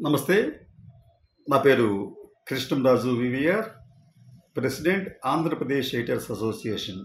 నమస్తే నా పేరు Krishnamraju VVR president Andhra Pradesh editors association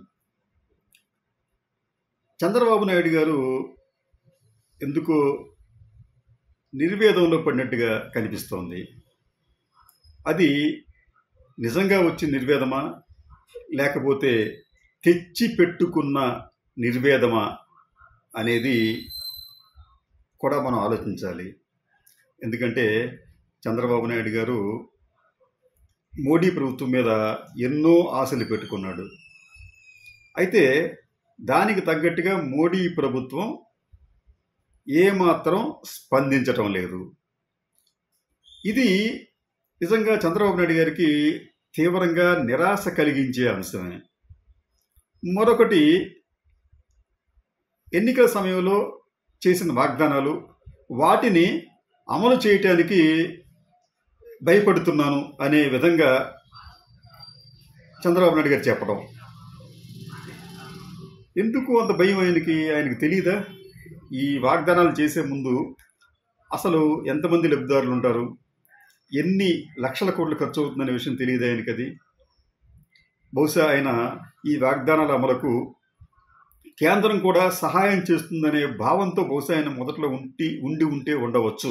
Chandrababu Naidu గారు ఎందుకో నిర్వేదంలో పడినట్టుగా కనిపిస్తోంది అది నిజంగా వచ్చిన నిర్వేదమా లేకపోతే తెచ్చి పెట్టుకున్న నిర్వేదమా అనేది కూడా మనం ఆలోచించాలి ఎందుకంటే చంద్రబాబు నాయుడు గారు మోడీ ప్రభుత్వం మీద ఎన్నో ఆశలు పెట్టుకున్నాడు అయితే దానికి తగ్గట్టుగా మోడీ ప్రభుత్వం ఏమాత్రం స్పందించటం లేదు ఇది నిజంగా చంద్రబాబు నాయుడు గారికి తీవ్రంగా నిరాశ కలిగించే అంశమే మరొకటి ఎన్నికల సమయంలో చేసిన వాగ్దానాలు వాటిని అమలు చేయటానికి భయపడుతున్నాను అనే విధంగా చంద్రబాబు నాయుడు గారు చెప్పడం ఎందుకు అంత భయం ఆయనకి ఆయనకి తెలియదా ఈ వాగ్దానాలు చేసే ముందు అసలు ఎంతమంది లబ్ధిదారులు ఉంటారు ఎన్ని లక్షల కోట్లు ఖర్చు అవుతుందనే విషయం తెలియదు ఆయనకి అది బహుశా ఆయన ఈ వాగ్దానాల అమలుకు కేంద్రం కూడా సహాయం చేస్తుందనే భావంతో బహుశా ఆయన మొదట్లో ఉంటి ఉండి ఉంటే ఉండవచ్చు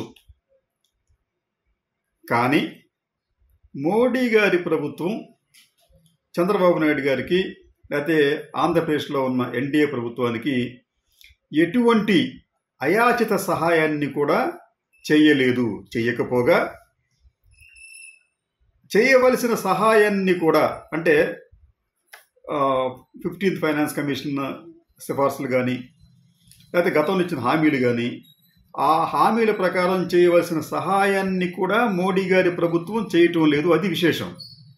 కానీ మోడీ గారి ప్రభుత్వం చంద్రబాబు నాయుడు గారికి లేకపోతే ఆంధ్రప్రదేశ్లో ఉన్న ఎన్డీఏ ప్రభుత్వానికి ఎటువంటి అయాచిత సహాయాన్ని కూడా చేయలేదు చేయకపోగా చేయవలసిన సహాయాన్ని కూడా అంటే ఫిఫ్టీన్త్ ఫైనాన్స్ కమిషన్ సిఫార్సులు కానీ లేకపోతే గతంలో ఇచ్చిన హామీలు కానీ ఆ హామీల ప్రకారం చేయవలసిన సహాయాన్ని కూడా మోడీ గారి ప్రభుత్వం చేయటం లేదు అది విశేషం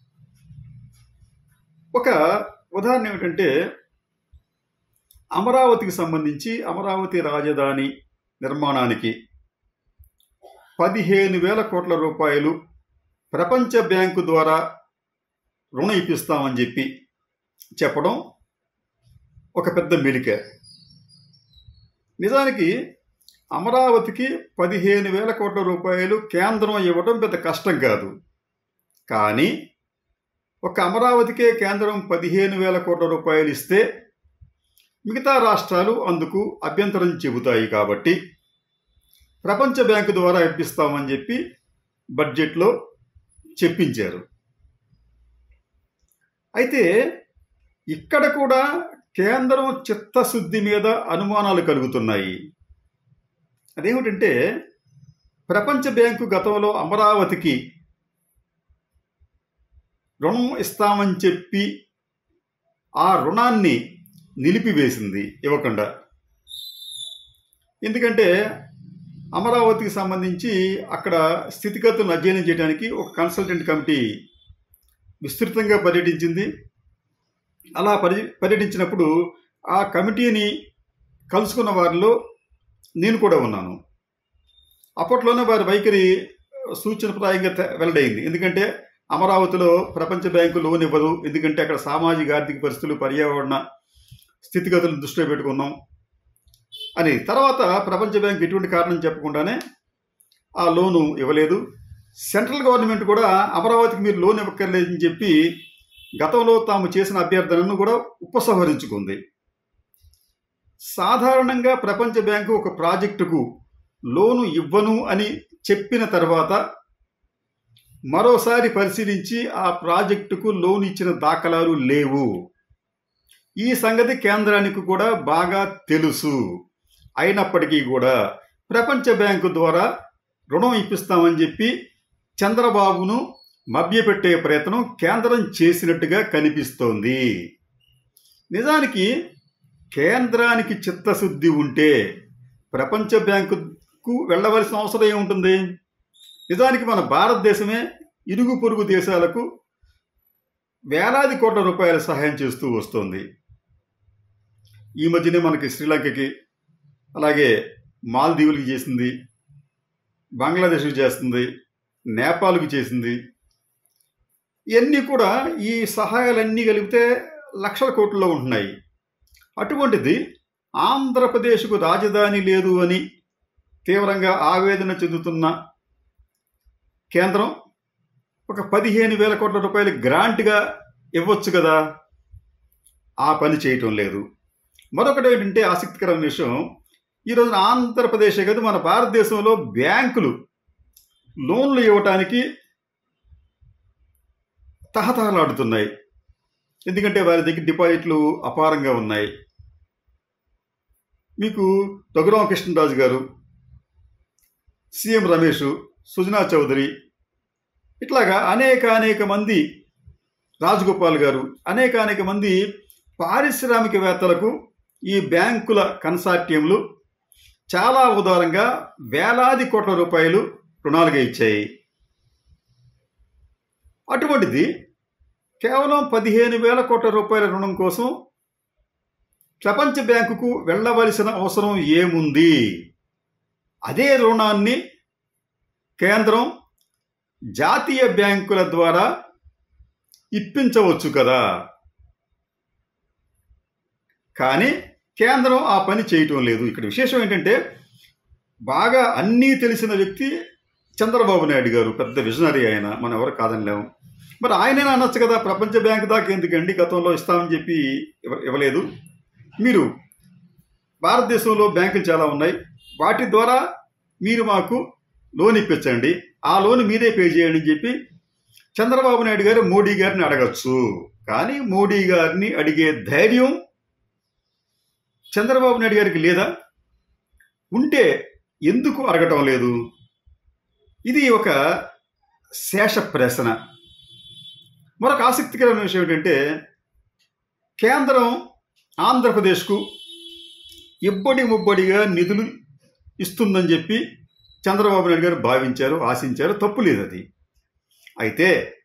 ఒక ఉదాహరణ ఏమిటంటే అమరావతికి సంబంధించి అమరావతి రాజధాని నిర్మాణానికి పదిహేను వేల కోట్ల రూపాయలు ప్రపంచ బ్యాంకు ద్వారా రుణం ఇప్పిస్తామని చెప్పి చెప్పడం ఒక పెద్ద మెలిక నిజానికి అమరావతికి పదిహేను వేల కోట్ల రూపాయలు కేంద్రం ఇవ్వడం పెద్ద కష్టం కాదు కానీ ఒక అమరావతికే కేంద్రం పదిహేను వేల కోట్ల రూపాయలు ఇస్తే మిగతా రాష్ట్రాలు అందుకు అభ్యంతరం చెబుతాయి కాబట్టి ప్రపంచ బ్యాంకు ద్వారా ఇప్పిస్తామని చెప్పి బడ్జెట్లో చెప్పించారు అయితే ఇక్కడ కూడా కేంద్రం చిత్తశుద్ధి మీద అనుమానాలు కలుగుతున్నాయి అదేమిటంటే ప్రపంచ బ్యాంకు గతంలో అమరావతికి రుణం ఇస్తామని చెప్పి ఆ రుణాన్ని నిలిపివేసింది ఇవ్వకుండా ఎందుకంటే అమరావతికి సంబంధించి అక్కడ స్థితిగతులను అధ్యయనం చేయడానికి ఒక కన్సల్టెంట్ కమిటీ విస్తృతంగా పర్యటించింది అలా పర్య పర్యటించినప్పుడు ఆ కమిటీని కలుసుకున్న వారిలో నేను కూడా ఉన్నాను అప్పట్లోనే వారి వైఖరి సూచనప్రాయంగా వెల్లడైంది ఎందుకంటే అమరావతిలో ప్రపంచ బ్యాంకు లోన్ ఇవ్వదు ఎందుకంటే అక్కడ సామాజిక ఆర్థిక పరిస్థితులు పర్యావరణ స్థితిగతులను దృష్టిలో పెట్టుకున్నాం అని తర్వాత ప్రపంచ బ్యాంక్ ఎటువంటి కారణం చెప్పకుండానే ఆ లోను ఇవ్వలేదు సెంట్రల్ గవర్నమెంట్ కూడా అమరావతికి మీరు లోన్ ఇవ్వక్కర్లేదని చెప్పి గతంలో తాము చేసిన అభ్యర్థనను కూడా ఉపసంహరించుకుంది సాధారణంగా ప్రపంచ బ్యాంకు ఒక ప్రాజెక్టుకు లోను ఇవ్వను అని చెప్పిన తర్వాత మరోసారి పరిశీలించి ఆ ప్రాజెక్టుకు లోన్ ఇచ్చిన దాఖలాలు లేవు ఈ సంగతి కేంద్రానికి కూడా బాగా తెలుసు అయినప్పటికీ కూడా ప్రపంచ బ్యాంకు ద్వారా రుణం ఇప్పిస్తామని చెప్పి చంద్రబాబును మభ్యపెట్టే ప్రయత్నం కేంద్రం చేసినట్టుగా కనిపిస్తోంది నిజానికి కేంద్రానికి చిత్తశుద్ధి ఉంటే ప్రపంచ బ్యాంకుకు వెళ్ళవలసిన అవసరం ఏముంటుంది నిజానికి మన భారతదేశమే ఇరుగు పొరుగు దేశాలకు వేలాది కోట్ల రూపాయల సహాయం చేస్తూ వస్తోంది ఈ మధ్యనే మనకి శ్రీలంకకి అలాగే మాల్దీవులకి చేసింది బంగ్లాదేశ్కి చేస్తుంది నేపాల్కి చేసింది ఇవన్నీ కూడా ఈ సహాయాలన్నీ కలిపితే లక్షల కోట్లలో ఉంటున్నాయి అటువంటిది ఆంధ్రప్రదేశ్కు రాజధాని లేదు అని తీవ్రంగా ఆవేదన చెందుతున్న కేంద్రం ఒక పదిహేను వేల కోట్ల రూపాయలు గ్రాంట్గా ఇవ్వచ్చు కదా ఆ పని చేయటం లేదు మరొకటి ఏంటంటే ఆసక్తికరమైన విషయం ఈ రోజున ఆంధ్రప్రదేశే కాదు మన భారతదేశంలో బ్యాంకులు లోన్లు ఇవ్వటానికి తహతహలాడుతున్నాయి ఎందుకంటే వారి దగ్గర డిపాజిట్లు అపారంగా ఉన్నాయి మీకు రఘురామ కృష్ణరాజు గారు సీఎం రమేష్ సుజనా చౌదరి ఇట్లాగా అనేక అనేక మంది రాజగోపాల్ గారు అనేక అనేక మంది పారిశ్రామికవేత్తలకు ఈ బ్యాంకుల కన్సార్టియంలు చాలా ఉదారంగా వేలాది కోట్ల రూపాయలు రుణాలుగా ఇచ్చాయి అటువంటిది కేవలం పదిహేను వేల కోట్ల రూపాయల రుణం కోసం ప్రపంచ బ్యాంకుకు వెళ్ళవలసిన అవసరం ఏముంది అదే రుణాన్ని కేంద్రం జాతీయ బ్యాంకుల ద్వారా ఇప్పించవచ్చు కదా కానీ కేంద్రం ఆ పని చేయటం లేదు ఇక్కడ విశేషం ఏంటంటే బాగా అన్నీ తెలిసిన వ్యక్తి చంద్రబాబు నాయుడు గారు పెద్ద విజనరీ ఆయన మనం ఎవరు కాదనిలేము మరి ఆయనైనా అనొచ్చు కదా ప్రపంచ బ్యాంకు దాకా ఎందుకండి గతంలో ఇస్తామని చెప్పి ఇవ్వ- ఇవ్వలేదు మీరు భారతదేశంలో బ్యాంకులు చాలా ఉన్నాయి వాటి ద్వారా మీరు మాకు లోన్ ఇప్పించండి ఆ లోన్ మీరే పే చేయండి అని చెప్పి చంద్రబాబు నాయుడు గారు మోడీ గారిని అడగచ్చు కానీ మోడీ గారిని అడిగే ధైర్యం చంద్రబాబు నాయుడు గారికి లేదా ఉంటే ఎందుకు అడగటం లేదు ఇది ఒక శేష ప్రశ్న మరొక ఆసక్తికరమైన విషయం ఏంటంటే కేంద్రం ఆంధ్రప్రదేశ్కు ఇబ్బడి ముబ్బడిగా నిధులు ఇస్తుందని చెప్పి చంద్రబాబు నాయుడు గారు భావించారు ఆశించారు తప్పు లేదు అది అయితే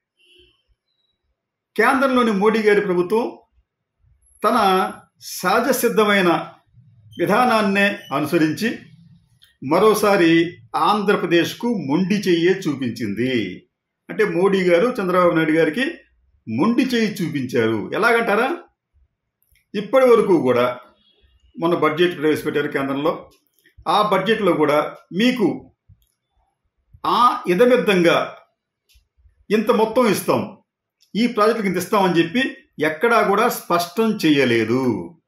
కేంద్రంలోని మోడీ గారి ప్రభుత్వం తన సహజ సిద్ధమైన విధానాన్నే అనుసరించి మరోసారి ఆంధ్రప్రదేశ్కు మొండి చెయ్యే చూపించింది అంటే మోడీ గారు చంద్రబాబు నాయుడు గారికి మొండి చెయ్యి చూపించారు ఎలాగంటారా ఇప్పటి వరకు కూడా మొన్న బడ్జెట్ ప్రవేశపెట్టారు కేంద్రంలో ఆ బడ్జెట్లో కూడా మీకు ఆ ఇదమిద్దంగా ఇంత మొత్తం ఇస్తాం ఈ ప్రాజెక్టుకి ఇంత ఇస్తామని చెప్పి ఎక్కడా కూడా స్పష్టం చేయలేదు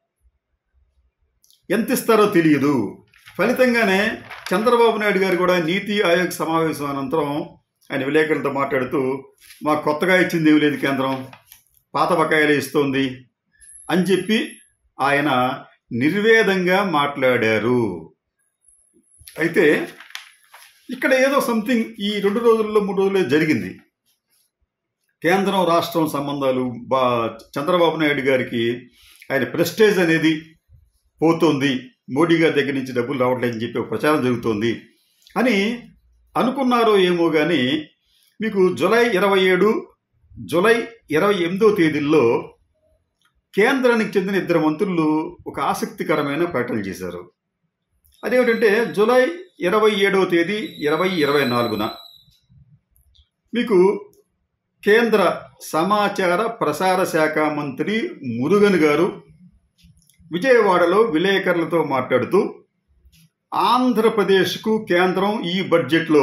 ఎంత ఇస్తారో తెలియదు ఫలితంగానే చంద్రబాబు నాయుడు గారు కూడా నీతి ఆయోగ్ సమావేశం అనంతరం ఆయన విలేకరులతో మాట్లాడుతూ మాకు కొత్తగా ఇచ్చింది ఏమి లేదు కేంద్రం పాత బకాయిలే ఇస్తోంది అని చెప్పి ఆయన నిర్వేదంగా మాట్లాడారు అయితే ఇక్కడ ఏదో సంథింగ్ ఈ రెండు రోజుల్లో మూడు రోజుల్లో జరిగింది కేంద్రం రాష్ట్రం సంబంధాలు బా చంద్రబాబు నాయుడు గారికి ఆయన ప్రెస్టేజ్ అనేది పోతోంది మోడీ గారి దగ్గర నుంచి డబ్బులు రావట్లేదని చెప్పి ఒక ప్రచారం జరుగుతోంది అని అనుకున్నారో ఏమో కానీ మీకు జూలై ఇరవై ఏడు జూలై ఇరవై ఎనిమిదో తేదీల్లో కేంద్రానికి చెందిన ఇద్దరు మంత్రులు ఒక ఆసక్తికరమైన ప్రకటన చేశారు అదేమిటంటే జూలై ఇరవై ఏడవ తేదీ ఇరవై ఇరవై నాలుగున మీకు కేంద్ర సమాచార ప్రసార శాఖ మంత్రి మురుగన్ గారు విజయవాడలో విలేకరులతో మాట్లాడుతూ ఆంధ్రప్రదేశ్కు కేంద్రం ఈ బడ్జెట్లో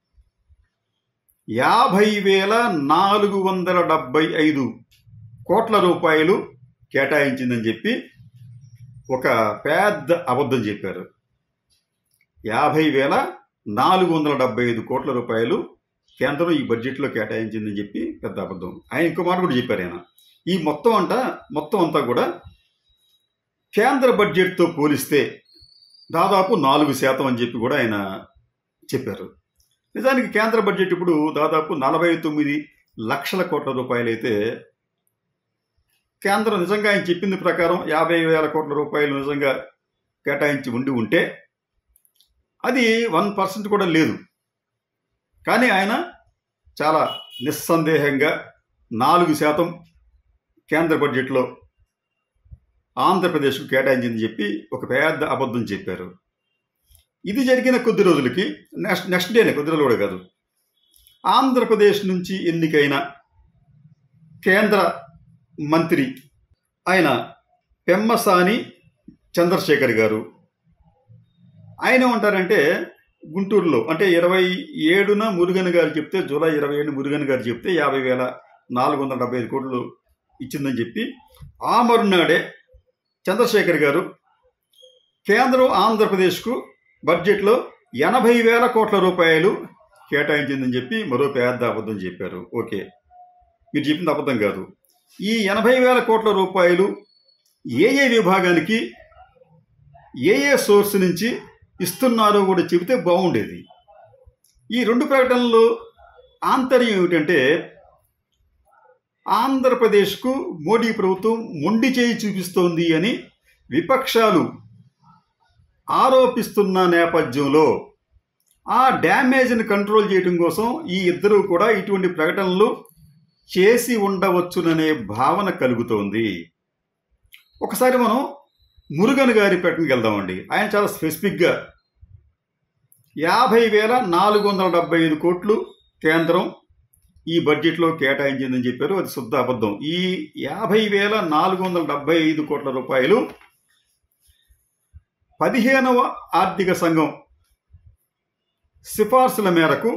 యాభై వేల నాలుగు వందల డెబ్బై ఐదు కోట్ల రూపాయలు కేటాయించిందని చెప్పి ఒక పెద్ద అబద్ధం చెప్పారు యాభై వేల నాలుగు వందల డెబ్బై ఐదు కోట్ల రూపాయలు కేంద్రం ఈ బడ్జెట్లో కేటాయించిందని చెప్పి పెద్ద అబద్ధం ఆయన ఇంకో మాట కూడా చెప్పారు ఆయన ఈ మొత్తం అంట మొత్తం అంతా కూడా కేంద్ర బడ్జెట్తో పోలిస్తే దాదాపు నాలుగు శాతం అని చెప్పి కూడా ఆయన చెప్పారు నిజానికి కేంద్ర బడ్జెట్ ఇప్పుడు దాదాపు నలభై తొమ్మిది లక్షల కోట్ల రూపాయలైతే కేంద్రం నిజంగా ఆయన చెప్పింది ప్రకారం యాభై వేల కోట్ల రూపాయలు నిజంగా కేటాయించి ఉండి ఉంటే అది వన్ పర్సెంట్ కూడా లేదు కానీ ఆయన చాలా నిస్సందేహంగా నాలుగు శాతం కేంద్ర బడ్జెట్లో ఆంధ్రప్రదేశ్కు కేటాయించిందని చెప్పి ఒక పెద్ద అబద్ధం చెప్పారు ఇది జరిగిన కొద్ది రోజులకి నెక్స్ట్ నెక్స్ట్ డేనే కొద్ది రోజులు కూడా కాదు ఆంధ్రప్రదేశ్ నుంచి ఎన్నికైన కేంద్ర మంత్రి ఆయన పెమ్మసాని చంద్రశేఖర్ గారు ఆయన ఏమంటారంటే గుంటూరులో అంటే ఇరవై ఏడున మురుగన్ గారు చెప్తే జూలై ఇరవై ఏడు మురుగన్ గారు చెప్తే యాభై వేల నాలుగు వందల డెబ్బై ఐదు కోట్లు ఇచ్చిందని చెప్పి ఆ మరునాడే చంద్రశేఖర్ గారు కేంద్రం ఆంధ్రప్రదేశ్కు బడ్జెట్లో ఎనభై వేల కోట్ల రూపాయలు కేటాయించిందని చెప్పి మరో పెద్ద అబద్ధం చెప్పారు ఓకే మీరు చెప్పింది అబద్ధం కాదు ఈ ఎనభై వేల కోట్ల రూపాయలు ఏ ఏ విభాగానికి ఏ ఏ సోర్స్ నుంచి ఇస్తున్నారో కూడా చెబితే బాగుండేది ఈ రెండు ప్రకటనలు ఆంతర్యం ఏమిటంటే ఆంధ్రప్రదేశ్కు మోడీ ప్రభుత్వం మొండి చేయి చూపిస్తోంది అని విపక్షాలు ఆరోపిస్తున్న నేపథ్యంలో ఆ డ్యామేజ్ని కంట్రోల్ చేయడం కోసం ఈ ఇద్దరు కూడా ఇటువంటి ప్రకటనలు చేసి ఉండవచ్చుననే భావన కలుగుతోంది ఒకసారి మనం మురుగన్ గారి ప్రకటనకి వెళ్దామండి ఆయన చాలా స్పెసిఫిక్గా యాభై వేల నాలుగు వందల డెబ్బై ఐదు కోట్లు కేంద్రం ఈ బడ్జెట్లో కేటాయించిందని చెప్పారు అది శుద్ధ అబద్ధం ఈ యాభై వేల నాలుగు వందల డెబ్బై ఐదు కోట్ల రూపాయలు పదిహేనవ ఆర్థిక సంఘం సిఫార్సుల మేరకు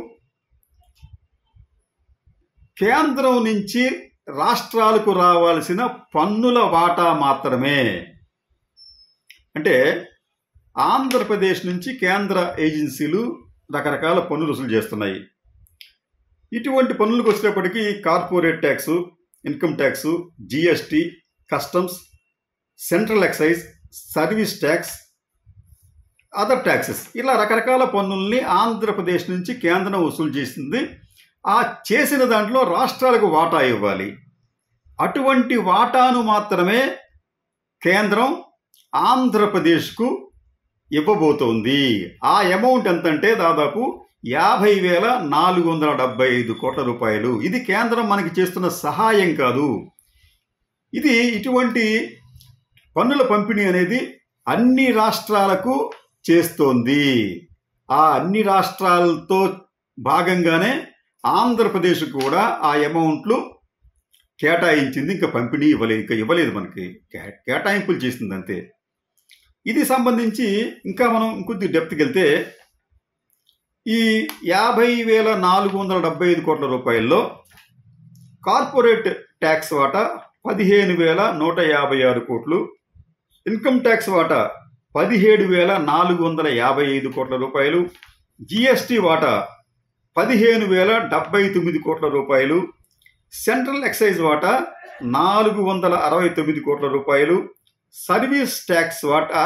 కేంద్రం నుంచి రాష్ట్రాలకు రావాల్సిన పన్నుల వాటా మాత్రమే అంటే ఆంధ్రప్రదేశ్ నుంచి కేంద్ర ఏజెన్సీలు రకరకాల పన్నులు వసూలు చేస్తున్నాయి ఇటువంటి పన్నులకు వచ్చేటప్పటికి corporate tax income tax GST customs central excise service tax other taxes ఇలా రకరకాల పన్నుల్ని ఆంధ్రప్రదేశ్ నుంచి కేంద్రం వసూలు చేసింది ఆ చేసిన దాంట్లో రాష్ట్రాలకు వాటా ఇవ్వాలి అటువంటి వాటాను మాత్రమే కేంద్రం ఆంధ్రప్రదేశ్కు ఇవ్వబోతోంది ఆ అమౌంట్ ఎంతంటే దాదాపు యాభై వేల నాలుగు వందల డెబ్బై ఐదు కోట్ల రూపాయలు ఇది కేంద్రం మనకి చేస్తున్న సహాయం కాదు ఇది ఇటువంటి పన్నుల పంపిణీ అనేది అన్ని రాష్ట్రాలకు చేస్తోంది ఆ అన్ని రాష్ట్రాలతో భాగంగానే ఆంధ్రప్రదేశ్ కూడా ఆ అమౌంట్లు కేటాయించింది ఇంకా పంపిణీ ఇవ్వలేదు ఇంకా ఇవ్వలేదు మనకి కే- కేటాయింపులు చేసింది అంతే ఇది సంబంధించి ఇంకా మనం ఇంకొద్ది డెప్త్కి వెళ్తే ఈ యాభై వేల నాలుగు వందల డెబ్బై ఐదు కోట్ల రూపాయల్లో కార్పొరేట్ ట్యాక్స్ వాటా పదిహేను వేల నూట యాభై ఆరు కోట్లు ఇన్కమ్ ట్యాక్స్ వాటా పదిహేడు వేల నాలుగు వందల యాభై ఐదు కోట్ల రూపాయలు జిఎస్టి వాటా పదిహేను వేల డెబ్బై తొమ్మిది కోట్ల రూపాయలు సెంట్రల్ ఎక్సైజ్ వాటా నాలుగు వందల అరవై తొమ్మిది కోట్ల రూపాయలు సర్వీస్ ట్యాక్స్ వాటా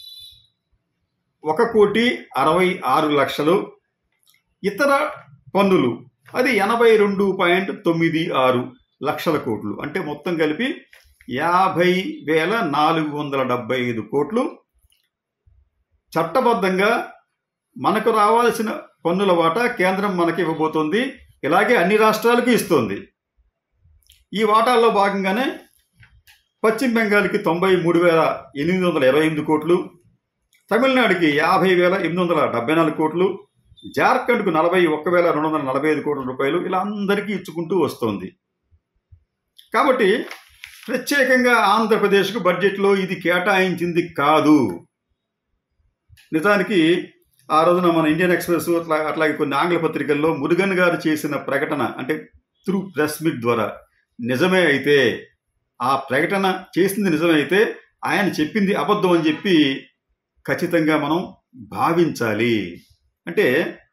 ఒక కోటి అరవై ఆరు లక్షలు ఇతర పన్నులు అది ఎనభై రెండు పాయింట్ తొమ్మిది ఆరు లక్షల కోట్లు అంటే మొత్తం కలిపి యాభై వేల నాలుగు వందల డెబ్బై ఐదు కోట్లు చట్టబద్ధంగా మనకు రావాల్సిన పన్నుల వాటా కేంద్రం మనకి ఇవ్వబోతోంది ఇలాగే అన్ని రాష్ట్రాలకు ఇస్తోంది ఈ వాటాల్లో భాగంగానే పశ్చిమ బెంగాల్కి తొంభై మూడు వేల ఎనిమిది వందల ఇరవై ఎనిమిది కోట్లు తమిళనాడుకి యాభై వేల ఎనిమిది వందల డెబ్బై నాలుగు కోట్లు జార్ఖండ్కు నలభై ఒక్క వేల రెండు వందల నలభై ఐదు కోట్ల రూపాయలు ఇలా అందరికీ ఇచ్చుకుంటూ వస్తోంది కాబట్టి ప్రత్యేకంగా ఆంధ్రప్రదేశ్కు బడ్జెట్లో ఇది కేటాయించింది కాదు నిజానికి ఆ రోజున మన ఇండియన్ ఎక్స్ప్రెస్ అట్లా అట్లాగే కొన్ని ఆంగ్ల పత్రికల్లో మురుగన్ గారు చేసిన ప్రకటన అంటే త్రూ ప్రెస్ మీట్ ద్వారా నిజమే అయితే ఆ ప్రకటన చేసింది నిజమే అయితే ఆయన చెప్పింది అబద్ధం అని చెప్పి ఖచ్చితంగా మనం భావించాలి అంటే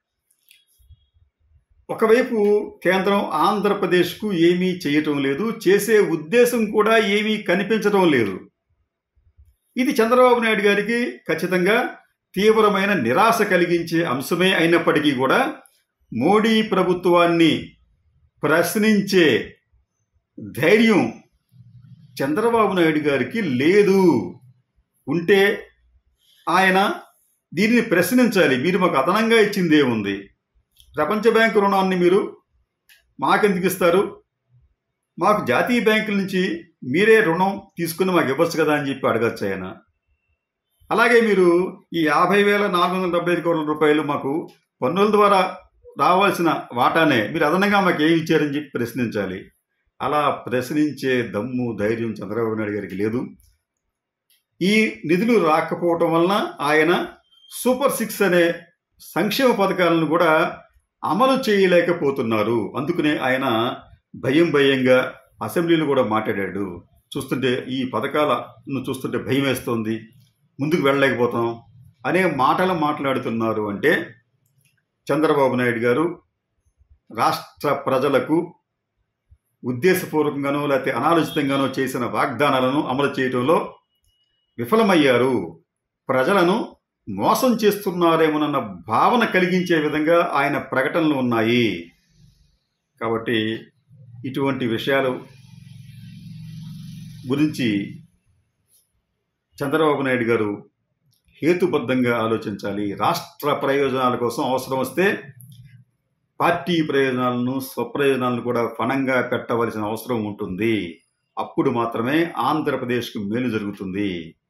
ఒకవైపు కేంద్రం ఆంధ్రప్రదేశ్కు ఏమీ చేయటం లేదు చేసే ఉద్దేశం కూడా ఏమీ కనిపించడం లేదు ఇది చంద్రబాబు నాయుడు గారికి ఖచ్చితంగా తీవ్రమైన నిరాశ కలిగించే అంశమే అయినప్పటికీ కూడా మోడీ ప్రభుత్వాన్ని ప్రశ్నించే ధైర్యం చంద్రబాబు నాయుడు గారికి లేదు ఉంటే ఆయన దీనిని ప్రశ్నించాలి మీరు మాకు అదనంగా ఇచ్చింది ఏముంది ప్రపంచ బ్యాంకు రుణాన్ని మీరు మాకెందుకు ఇస్తారు మాకు జాతీయ బ్యాంకుల నుంచి మీరే రుణం తీసుకుని మాకు ఇవ్వచ్చు కదా అని చెప్పి అడగచ్చు ఆయన అలాగే మీరు ఈ యాభై వేల నాలుగు వందల డెబ్బై ఐదు కోట్ల రూపాయలు మాకు పన్నుల ద్వారా రావాల్సిన వాటానే మీరు అదనంగా మాకు ఏమి ఇచ్చారని చెప్పి ప్రశ్నించాలి అలా ప్రశ్నించే దమ్ము ధైర్యం చంద్రబాబు నాయుడు గారికి లేదు ఈ నిధులు రాకపోవటం వలన ఆయన సూపర్ సిక్స్ అనే సంక్షేమ పథకాలను కూడా అమలు చేయలేకపోతున్నారు అందుకనే ఆయన భయం భయంగా అసెంబ్లీలో కూడా మాట్లాడాడు చూస్తుంటే ఈ పథకాలను చూస్తుంటే భయం వేస్తుంది ముందుకు వెళ్ళలేకపోతాం అనే మాటలు మాట్లాడుతున్నారు అంటే చంద్రబాబు నాయుడు గారు రాష్ట్ర ప్రజలకు ఉద్దేశపూర్వకంగానో లేకపోతే అనాలోచితంగానో చేసిన వాగ్దానాలను అమలు చేయడంలో విఫలమయ్యారు ప్రజలను మోసం చేస్తున్నారేమోనన్న భావన కలిగించే విధంగా ఆయన ప్రకటనలు ఉన్నాయి కాబట్టి ఇటువంటి విషయాలు గురించి చంద్రబాబు నాయుడు గారు హేతుబద్ధంగా ఆలోచించాలి రాష్ట్ర ప్రయోజనాల కోసం అవసరం వస్తే పార్టీ ప్రయోజనాలను స్వప్రయోజనాలను కూడా ఫణంగా పెట్టవలసిన అవసరం ఉంటుంది అప్పుడు మాత్రమే ఆంధ్రప్రదేశ్కు మేలు జరుగుతుంది